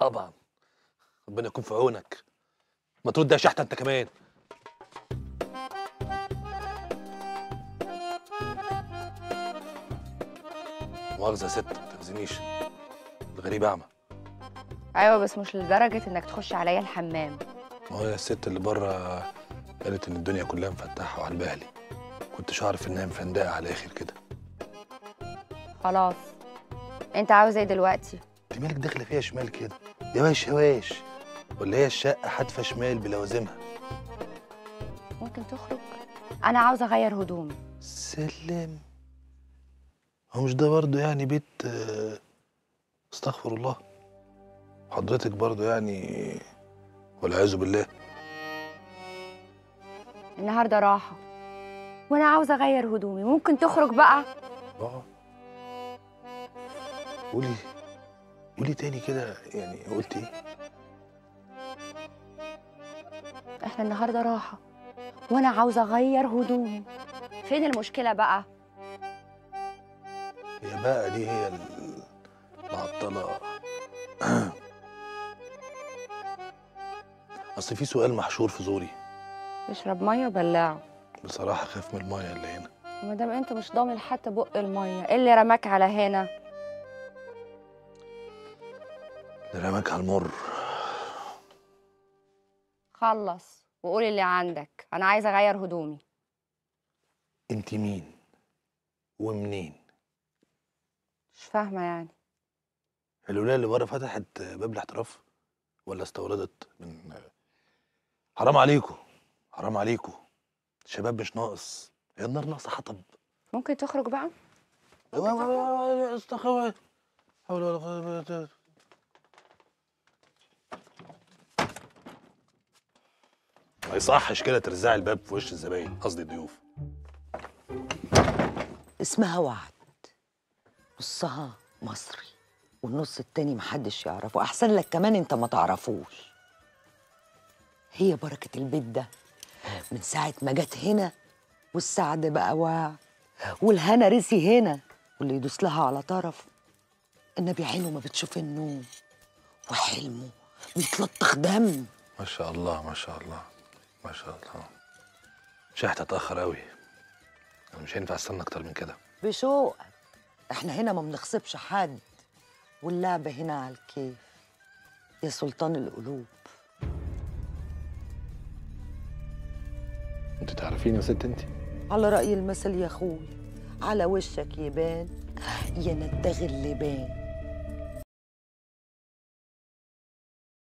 طبعا ربنا يكون في عونك ما ترد يا شحته انت كمان مؤاخذه يا ست ما تاذينيش الغريب اعمى ايوه بس مش لدرجه انك تخش عليا الحمام ما هو يا الست اللي بره قالت ان الدنيا كلها مفتحه وعلى البهلي كنتش اعرف انها مفندقه على الاخر كده خلاص انت عاوز ايه دلوقتي انت مالك داخله فيها شمال كده يا واش يا واش ولا هي الشقه حادفه شمال بلوازمها ممكن تخرج انا عاوزه اغير هدومي سلم هو مش ده برضه يعني بيت آه، استغفر الله حضرتك برضه يعني والعياذ بالله النهارده راحه وانا عاوزه اغير هدومي ممكن تخرج بقى اه قولي قولي تاني كده يعني قلت ايه احنا النهارده راحه وانا عاوزه اغير هدومي فين المشكله بقى هي بقى دي هي المعطلة أصل في سؤال محشور في زوري اشرب ميه وبلعه بصراحة خاف من المية اللي هنا ما دام انت مش ضامن حتى بق الميه ايه اللي رماك على هنا اللي رماك على المر خلص وقول اللي عندك انا عايزه اغير هدومي أنت مين ومنين مش فاهمه يعني الولاية اللي بره فتحت باب الاحتراف ولا استوردت من حرام عليكم حرام عليكم الشباب مش ناقص هي النار ناقصة حطب ممكن تخرج بقى استغفر حول ولا قوة إلا بالله ما يصحش كده ترزعي الباب في وش الزباين قصدي الضيوف اسمها وعد نصها مصري والنص التاني محدش يعرفه احسن لك كمان انت ما تعرفوش هي بركة البيت ده من ساعة ما جت هنا والسعد بقى واع والهنا رسي هنا واللي يدوس لها على طرف النبي عينه ما بتشوف النوم وحلمه بيتلطخ دم ما شاء الله ما شاء الله ما شاء الله شحت اتأخر قوي انا مش هينفع استنى اكتر من كده بشوق احنا هنا ما بنغصبش حد واللعبة هنا على الكيف يا سلطان القلوب انت تعرفيني يا ست انت على رأي المثل يا أخوي على وشك يبان يا ندغ اللبان